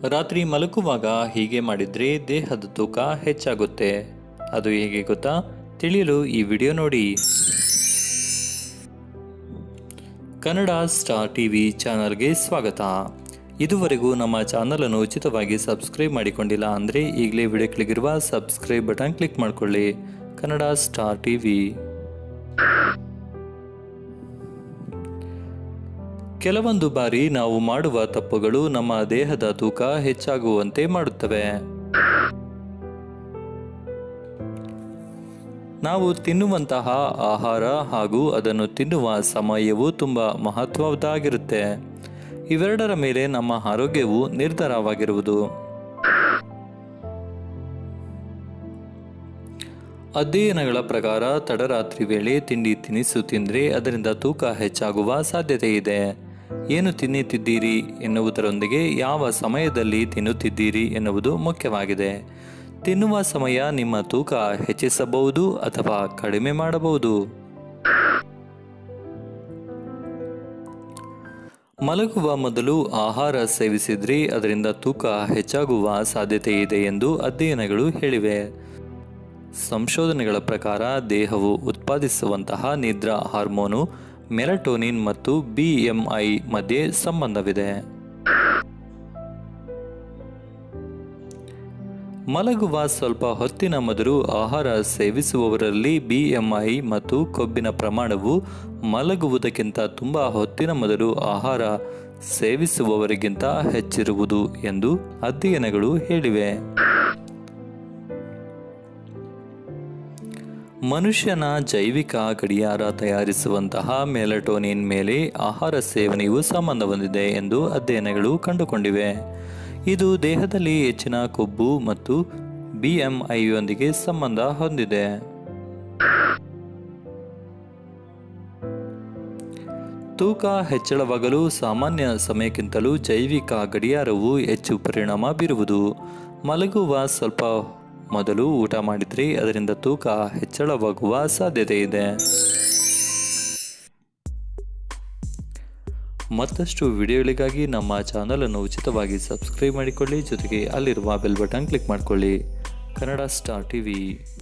ರಾತ್ರಿ ಮಲಗುವಾಗ ಹೀಗೆ ಮಾಡಿದ್ರೆ ದೇಹದ ತೂಕ ಹೆಚ್ಚಾಗುತ್ತೆ ಅದು ಹೇಗೆ ಗೊತ್ತಾ ತಿಳಿಯಲು ಈ ವಿಡಿಯೋ ನೋಡಿ ಕನ್ನಡ ಸ್ಟಾರ್ ಟಿವಿ ಚಾನಲ್ಗೆ ಸ್ವಾಗತ ಇದುವರೆಗೂ ನಮ್ಮ ಚಾನಲನ್ನು ಉಚಿತವಾಗಿ ಸಬ್ಸ್ಕ್ರೈಬ್ ಮಾಡಿಕೊಂಡಿಲ್ಲ ಅಂದರೆ ಈಗಲೇ ವಿಡಿಯೋ ಕೆಳಗಿರುವ ಸಬ್ಸ್ಕ್ರೈಬ್ ಬಟನ್ ಕ್ಲಿಕ್ ಮಾಡಿಕೊಳ್ಳಿ ಕನ್ನಡ ಸ್ಟಾರ್ ಟಿವಿ ಕೆಲವೊಂದು ಬಾರಿ ನಾವು ಮಾಡುವ ತಪ್ಪುಗಳು ನಮ್ಮ ದೇಹದ ತೂಕ ಹೆಚ್ಚಾಗುವಂತೆ ಮಾಡುತ್ತವೆ ನಾವು ತಿನ್ನುವಂತಹ ಆಹಾರ ಹಾಗೂ ಅದನ್ನು ತಿನ್ನುವ ಸಮಯವು ತುಂಬ ಮಹತ್ವದ್ದಾಗಿರುತ್ತೆ ಇವೆರಡರ ಮೇಲೆ ನಮ್ಮ ಆರೋಗ್ಯವು ನಿರ್ಧಾರವಾಗಿರುವುದು ಅಧ್ಯಯನಗಳ ಪ್ರಕಾರ ತಡರಾತ್ರಿ ವೇಳೆ ತಿಂಡಿ ತಿನಿಸು ತಿಂದರೆ ಅದರಿಂದ ತೂಕ ಹೆಚ್ಚಾಗುವ ಸಾಧ್ಯತೆ ಇದೆ ಏನು ತಿನ್ನುತ್ತಿದ್ದೀರಿ ಎನ್ನುವುದರೊಂದಿಗೆ ಯಾವ ಸಮಯದಲ್ಲಿ ತಿನ್ನುತ್ತಿದ್ದೀರಿ ಎನ್ನುವುದು ಮುಖ್ಯವಾಗಿದೆ ತಿನ್ನುವ ಸಮಯ ನಿಮ್ಮ ತೂಕ ಹೆಚ್ಚಿಸಬಹುದು ಅಥವಾ ಕಡಿಮೆ ಮಾಡಬಹುದು ಮಲಗುವ ಮೊದಲು ಆಹಾರ ಸೇವಿಸಿದ್ರೆ ಅದರಿಂದ ತೂಕ ಹೆಚ್ಚಾಗುವ ಸಾಧ್ಯತೆ ಇದೆ ಎಂದು ಅಧ್ಯಯನಗಳು ಹೇಳಿವೆ ಸಂಶೋಧನೆಗಳ ಪ್ರಕಾರ ದೇಹವು ಉತ್ಪಾದಿಸುವಂತಹ ನಿದ್ರಾ ಹಾರ್ಮೋನು ಮೆಲಟೋನಿನ್ ಮತ್ತು ಬಿಎಂಐ ಮಧ್ಯೆ ಸಂಬಂಧವಿದೆ ಮಲಗುವ ಸ್ವಲ್ಪ ಹೊತ್ತಿನ ಮೊದಲು ಆಹಾರ ಸೇವಿಸುವವರಲ್ಲಿ ಬಿಎಂಐ ಮತ್ತು ಕೊಬ್ಬಿನ ಪ್ರಮಾಣವು ಮಲಗುವುದಕ್ಕಿಂತ ತುಂಬ ಹೊತ್ತಿನ ಮೊದಲು ಆಹಾರ ಸೇವಿಸುವವರಿಗಿಂತ ಹೆಚ್ಚಿರುವುದು ಎಂದು ಅಧ್ಯಯನಗಳು ಹೇಳಿವೆ ಮನುಷ್ಯನ ಜೈವಿಕ ಗಡಿಯಾರ ತಯಾರಿಸುವಂತಹ ಮೆಲಟೋನಿನ್ ಮೇಲೆ ಆಹಾರ ಸೇವನೆಯು ಸಂಬಂಧ ಹೊಂದಿದೆ ಎಂದು ಅಧ್ಯಯನಗಳು ಕಂಡುಕೊಂಡಿವೆ ಇದು ದೇಹದಲ್ಲಿ ಹೆಚ್ಚಿನ ಕೊಬ್ಬು ಮತ್ತು ಬಿಎಂಐಯೊಂದಿಗೆ ಸಂಬಂಧ ಹೊಂದಿದೆ ತೂಕ ಹೆಚ್ಚಳವಾಗಲು ಸಾಮಾನ್ಯ ಸಮಯಕ್ಕಿಂತಲೂ ಜೈವಿಕ ಗಡಿಯಾರವು ಹೆಚ್ಚು ಪರಿಣಾಮ ಬೀರುವುದು ಮಲಗುವ ಸ್ವಲ್ಪ ಮೊದಲು ಊಟ ಮಾಡಿದರೆ ಅದರಿಂದ ತೂಕ ಹೆಚ್ಚಳವಾಗುವ ಸಾಧ್ಯತೆ ಇದೆ ಮತ್ತಷ್ಟು ವಿಡಿಯೋಗಳಿಗಾಗಿ ನಮ್ಮ ಚಾನಲನ್ನು ಉಚಿತವಾಗಿ ಸಬ್ಸ್ಕ್ರೈಬ್ ಮಾಡಿಕೊಳ್ಳಿ ಜೊತೆಗೆ ಅಲ್ಲಿರುವ ಬೆಲ್ ಬಟನ್ ಕ್ಲಿಕ್ ಮಾಡಿಕೊಳ್ಳಿ ಕನ್ನಡ ಸ್ಟಾರ್ ಟಿವಿ